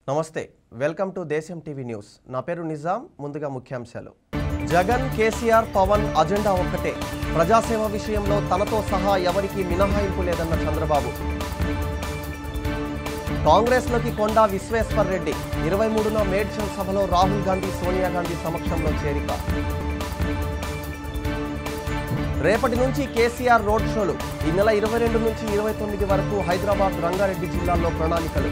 నమస్తే welcome to Desam TV news నా పేరు నిజాం ముందుగా ముఖ్యాంశాలు జగన్ కేసీఆర్ పవన్ అజెండా ఒక్కటే ప్రజాసేవ విషయంలో తనతో సహా ఎవరికీ మినహాయింపు లేదన్న చంద్రబాబు కాంగ్రెస్లోకి కొండా విశ్వేశ్వర్ రెడ్డి ఇరవై మూడున మేడ్చల్ సభలో రాహుల్ గాంధీ సోనియా గాంధీ సమక్షంలో చేరిక రేపటి నుంచి కేసీఆర్ రోడ్ షోలు ఈ నెల ఇరవై రెండు నుంచి ఇరవై తొమ్మిది వరకు హైదరాబాద్ రంగారెడ్డి జిల్లాల్లో ప్రణాళికలు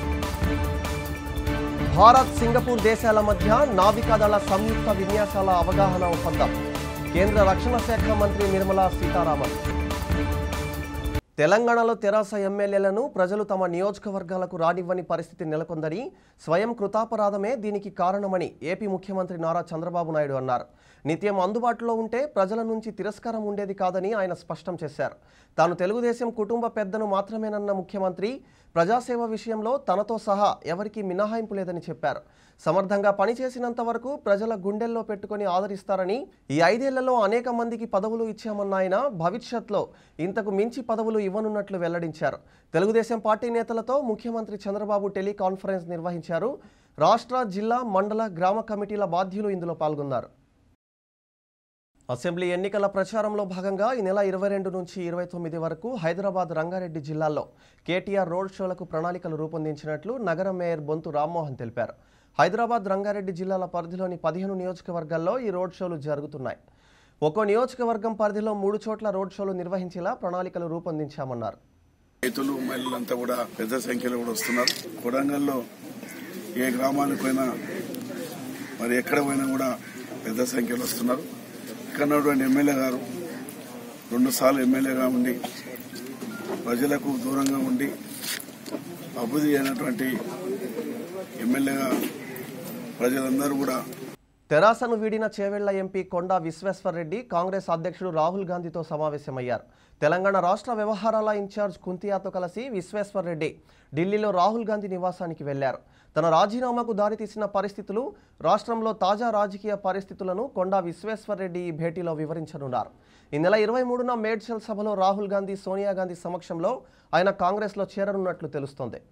భారత్ సింగపూర్ దేశాల మధ్య నావికాదళ సంయుక్త విన్యాసాల అవగాహన ఒప్పందం కేంద్ర రక్షణ శాఖ మంత్రి నిర్మలా సీతారామన్ తెలంగాణలో తెరాస ఎమ్మెల్యేలను ప్రజలు తమ నియోజకవర్గాలకు రానివ్వని పరిస్థితి నెలకొందని స్వయం కృతాపరాధమే దీనికి కారణమని ఏపీ ముఖ్యమంత్రి నారా చంద్రబాబు నాయుడు అన్నారు నిత్యం అందుబాటులో ఉంటే ప్రజల నుంచి తిరస్కారం ఉండేది కాదని ఆయన స్పష్టం చేశారు తాను తెలుగుదేశం కుటుంబ పెద్దను మాత్రమేనన్న ముఖ్యమంత్రి ప్రజాసేవ విషయంలో తనతో సహా ఎవరికీ మినహాయింపు లేదని చెప్పారు సమర్థంగా పనిచేసినంత వరకు ప్రజల గుండెల్లో పెట్టుకొని ఆదరిస్తారని ఈ ఐదేళ్లలో అనేక మందికి పదవులు ఇచ్చామన్న ఆయన భవిష్యత్లో ఇంతకు మించి పదవులు ఇవ్వనున్నట్లు వెల్లడించారు తెలుగుదేశం పార్టీ నేతలతో ముఖ్యమంత్రి చంద్రబాబు టెలికాన్ఫరెన్స్ నిర్వహించారు రాష్ట్ర జిల్లా మండల గ్రామ కమిటీల బాధ్యులు ఇందులో పాల్గొన్నారు అసెంబ్లీ ఎన్నికల ప్రచారంలో భాగంగా ఈ నెల ఇరవై రెండు నుంచి ఇరవై తొమ్మిది వరకు హైదరాబాద్ రంగారెడ్డి జిల్లాల్లో కేటీఆర్ రోడ్ షోలకు ప్రణాళికలు రూపొందించినట్లు నగర మేయర్ బొంతు రామ్మోహన్ తెలిపారు హైదరాబాద్ రంగారెడ్డి జిల్లాల పరిధిలోని పదిహేను నియోజకవర్గాల్లో ఈ రోడ్ షోలు జరుగుతున్నాయి ఒక్కో నియోజకవర్గం పరిధిలో మూడు చోట్ల రోడ్ షోలు నిర్వహించేలా ప్రణాళికలు రూపొందించామన్నారు రైతులు మహిళలంతా కూడా పెద్ద సంఖ్యలో కూడా వస్తున్నారు కొడంగల్లో ఏ గ్రామానికి పోయినా మరి ఎక్కడ పోయినా కూడా పెద్ద సంఖ్యలో వస్తున్నారు ఇక్కడ ఉన్నటువంటి ఎమ్మెల్యే గారు రెండు సార్లు ఎమ్మెల్యేగా ఉండి ప్రజలకు దూరంగా ఉండి అభివృద్ధి అయినటువంటి ఎమ్మెల్యేగా ప్రజలందరూ కూడా తెరాసను వీడిన చేవెళ్ల ఎంపీ కొండా విశ్వేశ్వర్ రెడ్డి కాంగ్రెస్ అధ్యక్షుడు రాహుల్ గాంధీతో సమావేశమయ్యారు తెలంగాణ రాష్ట్ర వ్యవహారాల ఇన్ఛార్జ్ కుంతియాతో కలిసి విశ్వేశ్వర్ రెడ్డి ఢిల్లీలో రాహుల్ గాంధీ నివాసానికి వెళ్లారు తన రాజీనామాకు దారితీసిన పరిస్థితులు రాష్ట్రంలో తాజా రాజకీయ పరిస్థితులను కొండా విశ్వేశ్వర్ రెడ్డి ఈ భేటీలో వివరించనున్నారు ఈ నెల ఇరవై మూడున మేడ్చల్ సభలో రాహుల్ గాంధీ సోనియా గాంధీ సమక్షంలో ఆయన కాంగ్రెస్లో చేరనున్నట్లు తెలుస్తోంది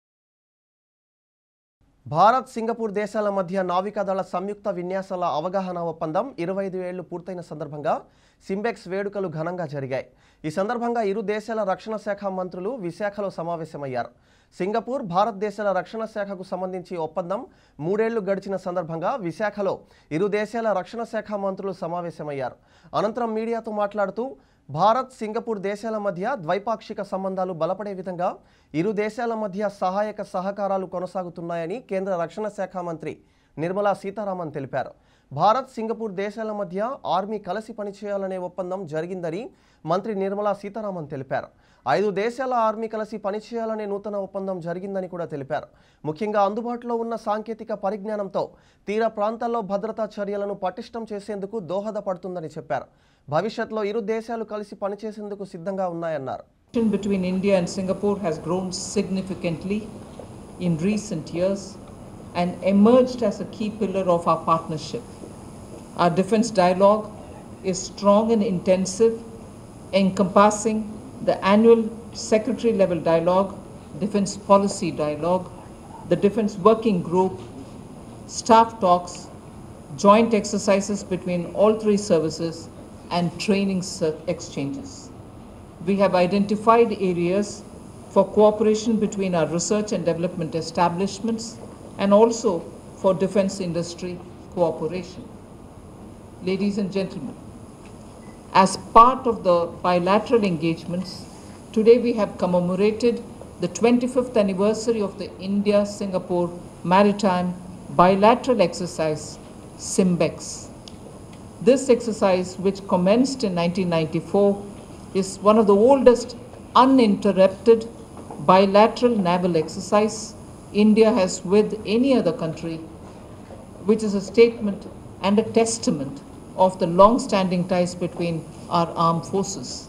భారత్ సింగపూర్ దేశాల మధ్య నావికాదళ సంయుక్త విన్యాసాల అవగాహన ఒప్పందం ఇరవై ఐదు ఏళ్లు పూర్తయిన సందర్భంగా సింబెక్స్ వేడుకలు ఘనంగా జరిగాయి ఈ సందర్భంగా ఇరు దేశాల రక్షణ శాఖ మంత్రులు విశాఖలో సమావేశమయ్యారు సింగపూర్ భారతదేశాల రక్షణ శాఖకు సంబంధించి ఒప్పందం మూడేళ్లు గడిచిన సందర్భంగా విశాఖలో ఇరు దేశాల రక్షణ శాఖ మంత్రులు సమావేశమయ్యారు అనంతరం మీడియాతో మాట్లాడుతూ భారత్ సింగపూర్ దేశాల మధ్య ద్వైపాక్షిక సంబంధాలు బలపడే విధంగా ఇరు దేశాల మధ్య సహాయక సహకారాలు కొనసాగుతున్నాయని కేంద్ర రక్షణ శాఖ మంత్రి నిర్మలా సీతారామన్ తెలిపారు భారత్ సింగపూర్ దేశాల మధ్య ఆర్మీ కలిసి పనిచేయాలనే ఒప్పందం జరిగిందని మంత్రి నిర్మలా సీతారామన్ తెలిపారు ఐదు దేశాల ఆర్మీ కలిసి పనిచేయాలనే నూతన ఒప్పందం జరిగిందని కూడా తెలిపారు ముఖ్యంగా అందుబాటులో ఉన్న సాంకేతిక పరిజ్ఞానంతో తీర ప్రాంతాల్లో భద్రతా చర్యలను పటిష్టం చేసేందుకు దోహదపడుతుందని చెప్పారు భవిష్యత్తులో ఇరు దేశాలు కలిసి పనిచేసేందుకు సిద్ధంగా ఉన్నాయన్నారు Relation between India and Singapore has grown significantly in recent years and emerged as a key pillar of our partnership. Our defense dialogue is strong and intensive, encompassing the annual secretary level dialogue, defense policy dialogue, the defense working group, staff talks, joint exercises between all three services, and training cer- exchanges. We have identified areas for cooperation between our research and development establishments and also for defense industry cooperation. Ladies and gentlemen, as part of the bilateral engagements, today we have commemorated the 25th anniversary of the India Singapore Maritime Bilateral Exercise, SIMBEX. This exercise, which commenced in 1994, is one of the oldest uninterrupted bilateral naval exercise India has with any other country, which is a statement and a testament of the long-standing ties between our armed forces.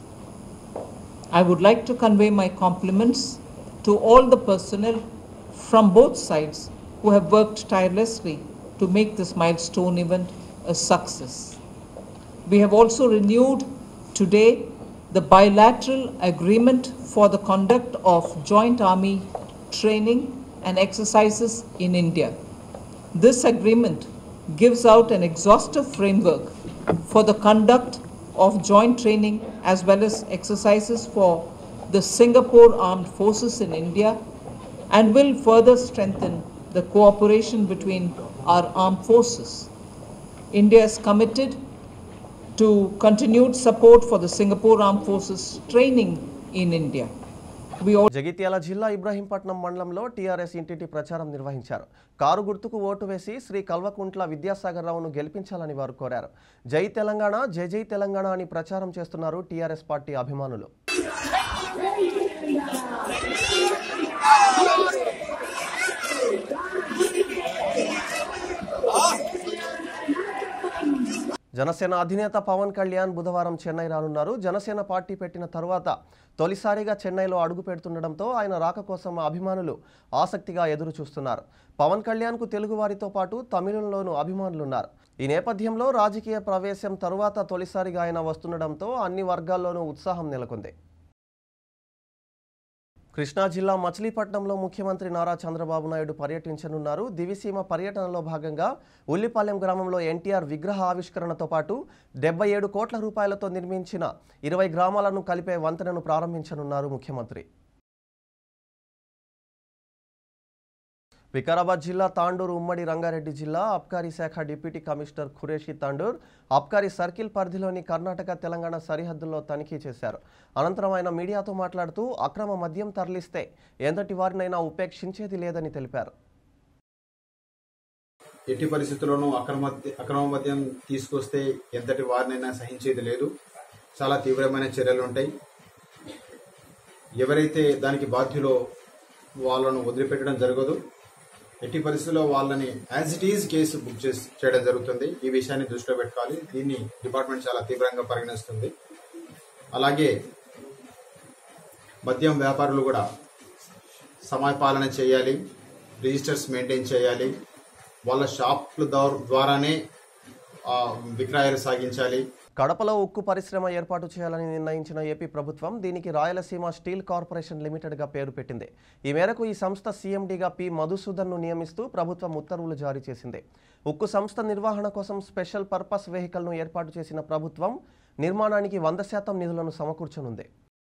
I would like to convey my compliments to all the personnel from both sides who have worked tirelessly to make this milestone event a success. We have also renewed today the bilateral agreement for the conduct of joint army training and exercises in India. This agreement gives out an exhaustive framework for the conduct of joint training as well as exercises for the Singapore Armed Forces in India and will further strengthen the cooperation between our armed forces. India is committed to continued support for the Singapore Armed Forces training in India. We also Jagtial జిల్లా ఇబ్రాహీంపట్నం మండలంలో TRS ఇంటింటి ప్రచారం నిర్వహించారు car గుర్తుకు vote వేసి శ్రీ కల్వకుంట్ల విద్యాసాగర్ రావును గెలిపించాలని వారు కోరారు జై తెలంగాణ జై జై తెలంగాణ అని ప్రచారం చేస్తున్నారు టీఆర్ఎస్ పార్టీ అభిమానులు జనసేన అధినేత పవన్ కళ్యాణ్ బుధవారం చెన్నై రానున్నారు జనసేన పార్టీ పెట్టిన తరువాత తొలిసారిగా చెన్నైలో అడుగు పెడుతుండటంతో ఆయన రాక కోసం అభిమానులు ఆసక్తిగా ఎదురు చూస్తున్నారు పవన్ కళ్యాణ్కు తెలుగు వారితో పాటు తమిళంలోనూ అభిమానులున్నారు ఈ నేపథ్యంలో రాజకీయ ప్రవేశం తరువాత తొలిసారిగా ఆయన వస్తుండటంతో అన్ని వర్గాల్లోనూ ఉత్సాహం నెలకొంది కృష్ణా జిల్లా మచిలీపట్నంలో ముఖ్యమంత్రి నారా చంద్రబాబు నాయుడు పర్యటించనున్నారు దివిసీమ పర్యటనలో భాగంగా ఉల్లిపాలెం గ్రామంలో ఎన్టీఆర్ విగ్రహ ఆవిష్కరణతో పాటు డెబ్బై ఏడు కోట్ల రూపాయలతో నిర్మించిన ఇరవై గ్రామాలను కలిపే వంతెనను ప్రారంభించనున్నారు ముఖ్యమంత్రి వికారాబాద్ జిల్లా తాండూరు ఉమ్మడి రంగారెడ్డి జిల్లా అబ్కారీ శాఖ డిప్యూటీ కమిషనర్ ఖురేషి తాండూర్ అబ్కారీ సర్కిల్ పరిధిలోని కర్ణాటక తెలంగాణ సరిహద్దుల్లో తనిఖీ చేశారు అనంతరం ఆయన మీడియాతో మాట్లాడుతూ అక్రమ మద్యం తరలిస్తే ఎంతటి వారినైనా ఉపేక్షించేది లేదని తెలిపారు ఎట్టి పరిస్థితుల్లోనూ అక్రమ అక్రమ మద్యం తీసుకొస్తే ఎంతటి వారినైనా సహించేది లేదు చాలా తీవ్రమైన చర్యలు ఉంటాయి ఎవరైతే దానికి బాధ్యులో వాళ్ళను వదిలిపెట్టడం జరగదు ఎట్టి పరిస్థితుల్లో వాళ్ళని as it is case book చేసి చేయడం జరుగుతుంది ఈ విషయాన్ని దృష్టిలో పెట్టుకోవాలి దీన్ని డిపార్ట్మెంట్ చాలా తీవ్రంగా పరిగణిస్తుంది అలాగే మద్యం వ్యాపారులు కూడా సమయపాలన చేయాలి రిజిస్టర్స్ మెయింటైన్ చేయాలి వాళ్ళ షాప్ల ద్వా- ద్వారానే ఆ, విక్రయాలు సాగించాలి కడపలో ఉక్కు పరిశ్రమ ఏర్పాటు చేయాలని నిర్ణయించిన ఏపీ ప్రభుత్వం దీనికి రాయలసీమ స్టీల్ కార్పొరేషన్ లిమిటెడ్గా పేరు పెట్టింది ఈ మేరకు ఈ సంస్థ సీఎండీగా పి మధుసూదన్ను నియమిస్తూ ప్రభుత్వం ఉత్తర్వులు జారీ చేసింది ఉక్కు సంస్థ నిర్వహణ కోసం స్పెషల్ పర్పస్ వెహికల్ను ఏర్పాటు చేసిన ప్రభుత్వం నిర్మాణానికి వంద శాతం నిధులను సమకూర్చనుంది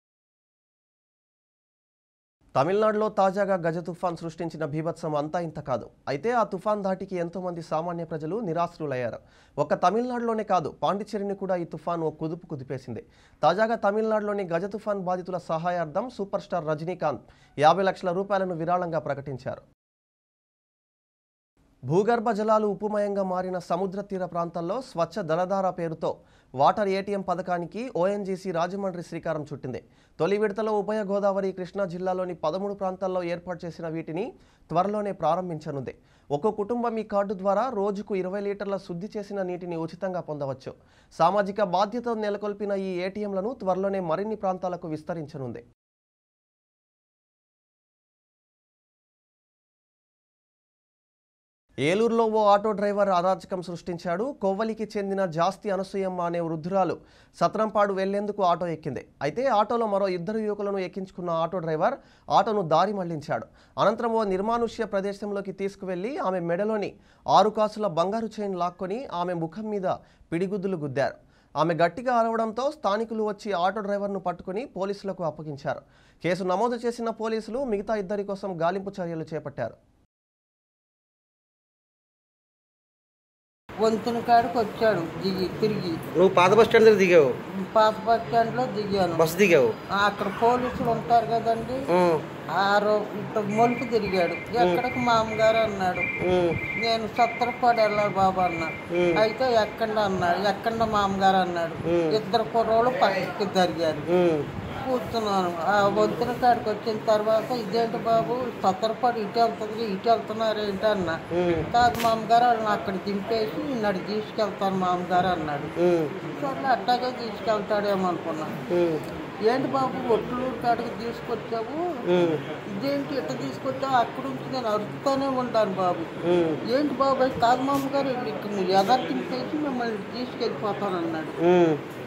తమిళనాడులో తాజాగా గజ తుఫాన్ సృష్టించిన బీభత్సం అంతా ఇంత కాదు అయితే ఆ తుఫాన్ ధాటికి ఎంతో మంది సామాన్య ప్రజలు నిరాశ్రులయ్యారు ఒక్క తమిళనాడులోనే కాదు పాండిచ్చేరిని కూడా ఈ తుఫాన్ ఓ కుదుపు కుదిపేసింది తాజాగా తమిళనాడులోని గజ తుఫాన్ బాధితుల సహాయార్థం సూపర్ స్టార్ రజనీకాంత్ యాభై లక్షల రూపాయలను విరాళంగా ప్రకటించారు భూగర్భ జలాలు ఉప్పుమయంగా మారిన సముద్ర తీర ప్రాంతాల్లో స్వచ్ఛ దళధార పేరుతో వాటర్ ఏటీఎం పథకానికి ఓఎన్జీసీ రాజమండ్రి శ్రీకారం చుట్టింది తొలి విడతలో ఉభయ గోదావరి కృష్ణా జిల్లాలోని పదమూడు ప్రాంతాల్లో ఏర్పాటు చేసిన వీటిని త్వరలోనే ప్రారంభించనుంది ఒక్కో కుటుంబం ఈ కార్డు ద్వారా రోజుకు ఇరవై లీటర్ల శుద్ధి చేసిన నీటిని ఉచితంగా పొందవచ్చు సామాజిక బాధ్యత నెలకొల్పిన ఈ ఏటీఎంలను త్వరలోనే మరిన్ని ప్రాంతాలకు విస్తరించనుంది ఏలూరులో ఓ ఆటో డ్రైవర్ అరాచకం సృష్టించాడు కొవ్వలికి చెందిన జాస్తి అనసూయమ్మ అనే వృద్ధురాలు సత్రంపాడు వెళ్లేందుకు ఆటో ఎక్కింది అయితే ఆటోలో మరో ఇద్దరు యువకులను ఎక్కించుకున్న ఆటో డ్రైవర్ ఆటోను దారి మళ్లించాడు అనంతరం ఓ నిర్మానుష్య ప్రదేశంలోకి తీసుకువెళ్లి ఆమె మెడలోని ఆరు కాసుల బంగారు చైన్ లాక్కొని ఆమె ముఖం మీద పిడిగుద్దులు గుద్దారు ఆమె గట్టిగా అరవడంతో స్థానికులు వచ్చి ఆటో డ్రైవర్ను పట్టుకుని పోలీసులకు అప్పగించారు కేసు నమోదు చేసిన పోలీసులు మిగతా ఇద్దరి కోసం గాలింపు చర్యలు చేపట్టారు వంతుని కాడికి వచ్చాడు దిగి తిరిగి నువ్వు పాత బస్ స్టాండ్ దగ్గర దిగావు పాత బస్ స్టాండ్ లో దిగాను బస్సు దిగావు ఆ, అక్కడ పోలీసులు ఉంటారు కదండి ఉమ్, ఆ రో ఇట్ట మొలుపు తిరిగాడు ఎక్కడికి మామగారు అన్నాడు ఉమ్, నేను సత్తరపాడు వెళ్ళాలి బాబు అన్నా అయితే ఎక్కండి అన్నాడు ఎక్కండి మామగారు అన్నాడు ఇద్దరు కుర్రోళ్ళు పక్కకి జరిగారు ఉమ్, కూర్చున్నాను ఆ వంతున కాడికి వచ్చిన తర్వాత ఇదేంటి బాబు సత్తరపాడు ఇటు వెళ్తుంది ఇటు వెళ్తున్నారు ఏంటి అన్న ఉమ్, కాదు మామగారు వాళ్ళని అక్కడ దింపేసి నిన్నటి తీసుకెళ్తాను మామగారు అన్నాడు ఉమ్, సర్లే అట్టాగే తీసుకెళ్తాడేమో అనుకున్నా ఉమ్, ఏంటి బాబు ఒట్లూరు కాడికి తీసుకొచ్చావు ఉమ్, ఇదేంటి ఇట్ట తీసుకొచ్చావు అక్కడ నుంచి నేను అరుస్తూనే ఉంటాను బాబు ఉమ్, ఏంటి బాబు కాదు మామగారు ఇక్కడ ఎదరు దింపేసి మిమ్మల్ని తీసుకెళ్ళిపోతాను అన్నాడు ఉమ్,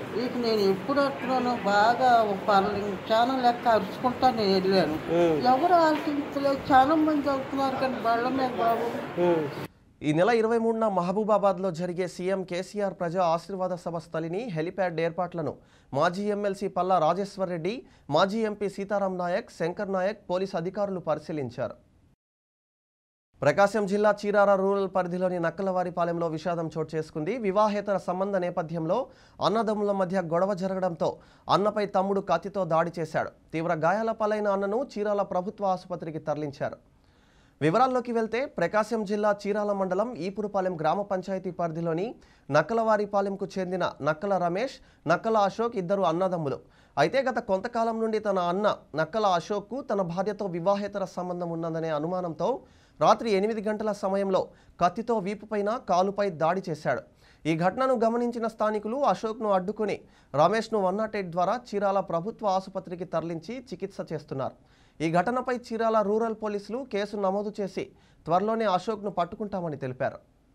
ఇక నేను ఎప్పుడు వస్తున్నాను బాగా పర్లేదు చాలా లెక్క అరుచుకుంటా నేను వెళ్ళాను ఎవరు ఆలోచించలేదు చాలా మంది అవుతున్నారు కానీ బళ్ళ మీద బాబు ఈ నెల ఇరవై మూడున మహబూబాబాద్లో జరిగే సీఎం కేసీఆర్ ప్రజా ఆశీర్వాద సభ స్థలిని హెలిప్యాడ్ ఏర్పాట్లను మాజీ ఎమ్మెల్సీ పల్లా రాజేశ్వర్ రెడ్డి మాజీ ఎంపీ సీతారాం నాయక్ శంకర్ నాయక్ పోలీసు అధికారులు పరిశీలించారు ప్రకాశం జిల్లా చీరార రూరల్ పరిధిలోని నక్కలవారిపాలెంలో విషాదం చోటు చేసుకుంది వివాహేతర సంబంధ నేపథ్యంలో అన్నదమ్ముల మధ్య గొడవ జరగడంతో అన్నపై తమ్ముడు కత్తితో దాడి చేశాడు తీవ్ర గాయాల పాలైన అన్నను చీరాల ప్రభుత్వ ఆసుపత్రికి తరలించారు వివరాల్లోకి వెళ్తే ప్రకాశం జిల్లా చీరాల మండలం ఈపురుపాలెం గ్రామ పంచాయతీ పరిధిలోని నక్కలవారిపాలెంకు చెందిన నక్కల రమేష్ నక్కల అశోక్ ఇద్దరు అన్నదమ్ములు అయితే గత కొంతకాలం నుండి తన అన్న నక్కల అశోక్కు తన భార్యతో వివాహేతర సంబంధం ఉన్నదనే అనుమానంతో రాత్రి ఎనిమిది గంటల సమయంలో కత్తితో వీపుపైన కాలుపై దాడి చేశాడు ఈ ఘటనను గమనించిన స్థానికులు అశోక్ను అడ్డుకుని రమేష్ను వన్ నాట్ ఎయిట్ ద్వారా చీరాల ప్రభుత్వ ఆసుపత్రికి తరలించి చికిత్స చేస్తున్నారు ఈ ఘటనపై చీరాల రూరల్ పోలీసులు కేసు నమోదు చేసి త్వరలోనే అశోక్ను పట్టుకుంటామని తెలిపారు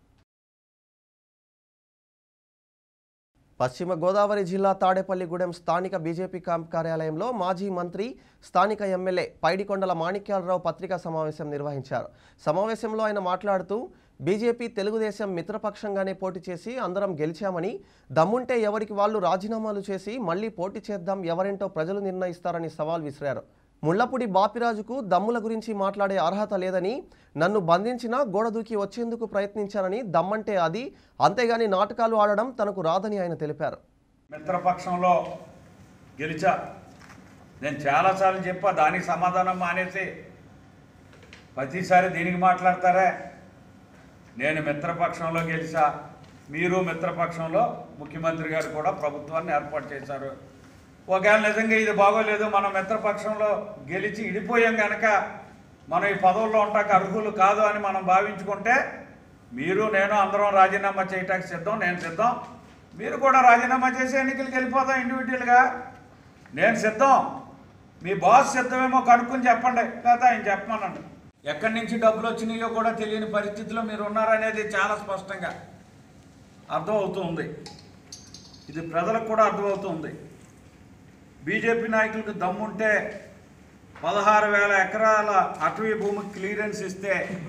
పశ్చిమ గోదావరి జిల్లా తాడేపల్లిగూడెం స్థానిక బీజేపీ క్యాంప్ కార్యాలయంలో మాజీ మంత్రి స్థానిక ఎమ్మెల్యే పైడికొండల మాణిక్యాలరావు పత్రికా సమావేశం నిర్వహించారు సమావేశంలో ఆయన మాట్లాడుతూ బీజేపీ తెలుగుదేశం మిత్రపక్షంగానే పోటీ చేసి అందరం గెలిచామని దమ్ముంటే ఎవరికి వాళ్ళు రాజీనామాలు చేసి మళ్ళీ పోటీ చేద్దాం ఎవరేంటో ప్రజలు నిర్ణయిస్తారని సవాల్ విసిరారు ముళ్లపూడి బాపిరాజుకు దమ్ముల గురించి మాట్లాడే అర్హత లేదని నన్ను బంధించినా గోడ దూకి వచ్చేందుకు ప్రయత్నించానని దమ్మంటే అది అంతేగాని నాటకాలు ఆడడం తనకు రాదని ఆయన తెలిపారు మిత్రపక్షంలో గెలిచా నేను చాలాసార్లు చెప్పా దానికి సమాధానం మానేసి ప్రతిసారి దీనికి మాట్లాడతారే నేను మిత్రపక్షంలో గెలిచా మీరు మిత్రపక్షంలో ముఖ్యమంత్రి గారు కూడా ప్రభుత్వాన్ని ఏర్పాటు చేశారు ఒకవేళ నిజంగా ఇది బాగోలేదు మనం మిత్రపక్షంలో గెలిచి ఇడిపోయాం కనుక మనం ఈ పదవుల్లో ఉంటాక అర్హులు కాదు అని మనం భావించుకుంటే మీరు నేను అందరం రాజీనామా చేయటానికి సిద్ధం నేను సిద్ధం మీరు కూడా రాజీనామా చేసి ఎన్నికలకు వెళ్ళిపోదాం ఇండివిజువల్గా నేను సిద్ధం మీ బాస్ సిద్ధమేమో కనుక్కొని చెప్పండి లేదా ఆయన చెప్పమనండి ఎక్కడి నుంచి డబ్బులు వచ్చినాయో కూడా తెలియని పరిస్థితిలో మీరు ఉన్నారనేది చాలా స్పష్టంగా అర్థమవుతుంది ఇది ప్రజలకు కూడా అర్థమవుతుంది బీజేపీ నాయకులకు దమ్ముంటే పదహారు వేల ఎకరాల అటవీ భూమి క్లియరెన్స్ ఇస్తే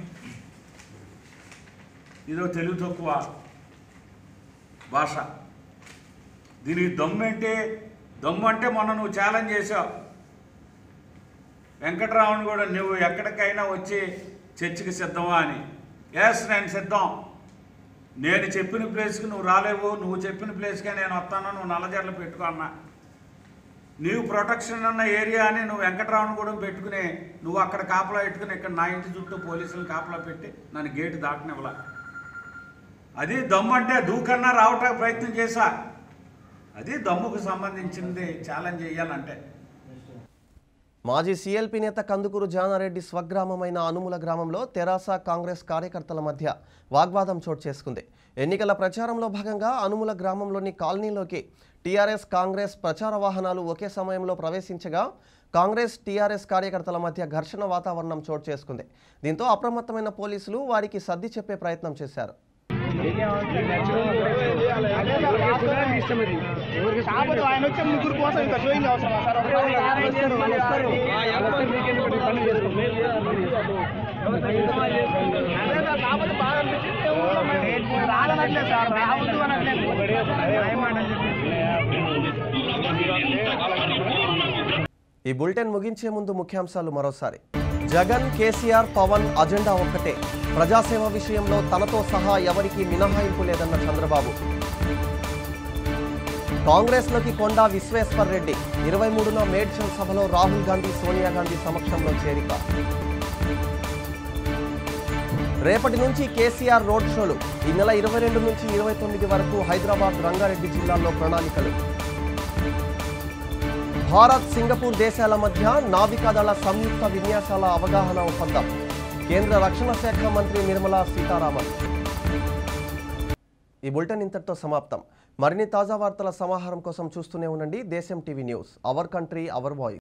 ఇదో తెలివి తక్కువ భాష దీనికి దమ్ము ఏంటి దమ్ము అంటే మొన్న నువ్వు ఛాలెంజ్ చేసావు వెంకటరామన్ కూడా నువ్వు ఎక్కడికైనా వచ్చి చర్చికి సిద్ధమా అని ఎస్ నేను సిద్ధం నేను చెప్పిన ప్లేస్కి నువ్వు రాలేవు నువ్వు చెప్పిన ప్లేస్కే నేను వస్తాను నువ్వు నల్లజర్లు పెట్టుకో అన్నా నీవు ప్రొటెక్షన్ ఉన్న ఏరియా అని నువ్వు వెంకటరామన్ కూడా పెట్టుకుని నువ్వు అక్కడ కాపలా పెట్టుకుని ఇక్కడ నా ఇంటి చుట్టూ పోలీసులను కాపలా పెట్టి నన్ను గేటు దాటనివ్వలా అది దమ్ము అంటే దూకన్నా రావటానికి ప్రయత్నం చేశా అది దమ్ముకు సంబంధించింది ఛాలెంజ్ చేయాలంటే మాజీ సీఎల్పీ నేత కందుకూరు జానారెడ్డి స్వగ్రామమైన అనుముల గ్రామంలో తెరాస కాంగ్రెస్ కార్యకర్తల మధ్య వాగ్వాదం చోటు చేసుకుంది ఎన్నికల ప్రచారంలో భాగంగా అనుముల గ్రామంలోని కాలనీలోకి టీఆర్ఎస్ కాంగ్రెస్ ప్రచార వాహనాలు ఒకే సమయంలో ప్రవేశించగా కాంగ్రెస్ టీఆర్ఎస్ కార్యకర్తల మధ్య ఘర్షణ వాతావరణం చోటు చేసుకుంది దీంతో అప్రమత్తమైన పోలీసులు వారికి సర్ది చెప్పే ప్రయత్నం చేశారు కాకపోతే ఆయన వచ్చే ముగ్గురు కోసం ఇంకా షోయింగ్ అవసరం సార్ అదే సార్ కాకపోతే బాగా అనిపించింది రాదనట్లేదు సార్ రావద్దు అనట్లేదు ఏమని ఈ బులెటిన్ ముగించే ముందు ముఖ్యాంశాలు మరోసారి జగన్ కేసీఆర్ పవన్ అజెండా ఒక్కటే ప్రజాసేవ విషయంలో తనతో సహా ఎవరికీ మినహాయింపు లేదన్న చంద్రబాబు కాంగ్రెస్లోకి కొండా విశ్వేశ్వర్ రెడ్డి ఇరవై మూడున మేడ్చల్ సభలో రాహుల్ గాంధీ సోనియా గాంధీ సమక్షంలో చేరిక రేపటి నుంచి కేసీఆర్ రోడ్ షోలు ఈ నెల ఇరవై రెండు నుంచి ఇరవై తొమ్మిది వరకు హైదరాబాద్ రంగారెడ్డి జిల్లాల్లో ప్రణాళికలు భారత్ సింగపూర్ దేశాల మధ్య నావికాదళ సంయుక్త విన్యాసాల అవగాహన ఒప్పందం కేంద్ర రక్షణ శాఖ మంత్రి నిర్మలా సీతారామన్ ఈ బులెటిన్ ఇంతటితో సమాప్తం మరిన్ని తాజా వార్తల సమాహారం కోసం చూస్తూనే ఉండండి Desam TV news our country our voice